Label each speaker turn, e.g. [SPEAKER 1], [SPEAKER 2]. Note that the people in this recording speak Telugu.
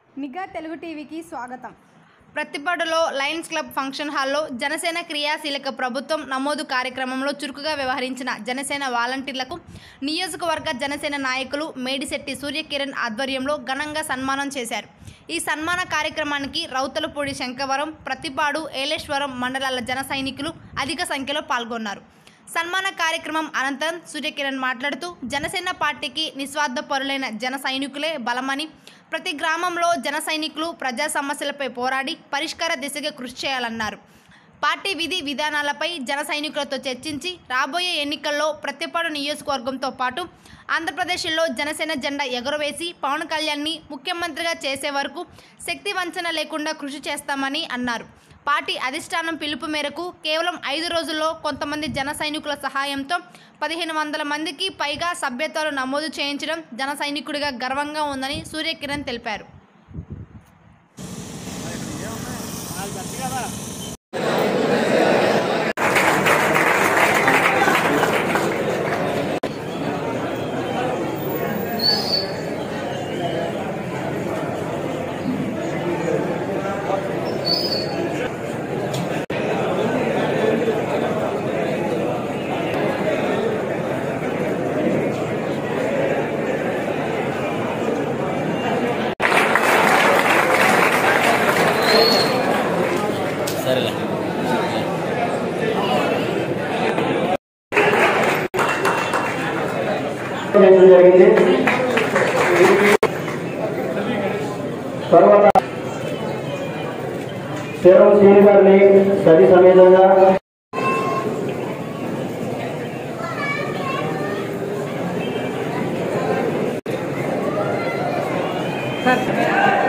[SPEAKER 1] నిఘా తెలుగు టీవీకి స్వాగతం
[SPEAKER 2] ప్రతిపాడులో లయన్స్ క్లబ్ ఫంక్షన్ హాల్లో జనసేన క్రియాశీలక ప్రభుత్వం నమోదు కార్యక్రమంలో చురుకుగా వ్యవహరించిన జనసేన వాలంటీర్లకు నియోజకవర్గ జనసేన నాయకులు మేడిశెట్టి సూర్యకిరణ్ ఆధ్వర్యంలో ఘనంగా సన్మానం చేశారు ఈ సన్మాన కార్యక్రమానికి రౌతలపూడి శంకవరం ప్రతిపాడు ఏలేశ్వరం మండలాల జన సైనికులు అధిక సంఖ్యలో పాల్గొన్నారు సన్మాన కార్యక్రమం అనంతరం సూర్యకిరణ్ మాట్లాడుతూ జనసేన పార్టీకి నిస్వార్థపరులైన జన సైనికులే బలమని ప్రతి గ్రామంలో జన సైనికులు ప్రజా సమస్యలపై పోరాడి పరిష్కార దిశగా కృషి చేయాలన్నారు పార్టీ విధి విధానాలపై జన సైనికులతో చర్చించి రాబోయే ఎన్నికల్లో ప్రతిపాడు నియోజకవర్గంతో పాటు ఆంధ్రప్రదేశ్లో జనసేన జెండా ఎగురవేసి పవన్ కళ్యాణ్ని ముఖ్యమంత్రిగా చేసే వరకు శక్తి వంచన లేకుండా కృషి చేస్తామని అన్నారు పార్టీ అధిష్టానం పిలుపు మేరకు కేవలం ఐదు రోజుల్లో కొంతమంది జన సైనికుల సహాయంతో పదిహేను వందల మందికి పైగా సభ్యత్వాలు నమోదు చేయించడం జన సైనికుడిగా గర్వంగా ఉందని సూర్యకిరణ్ తెలిపారు
[SPEAKER 3] సరేలే
[SPEAKER 4] చేయడం జరిగింది తర్వాత శరం శ్రీని గారిని సరి సమేతంగా
[SPEAKER 1] సార్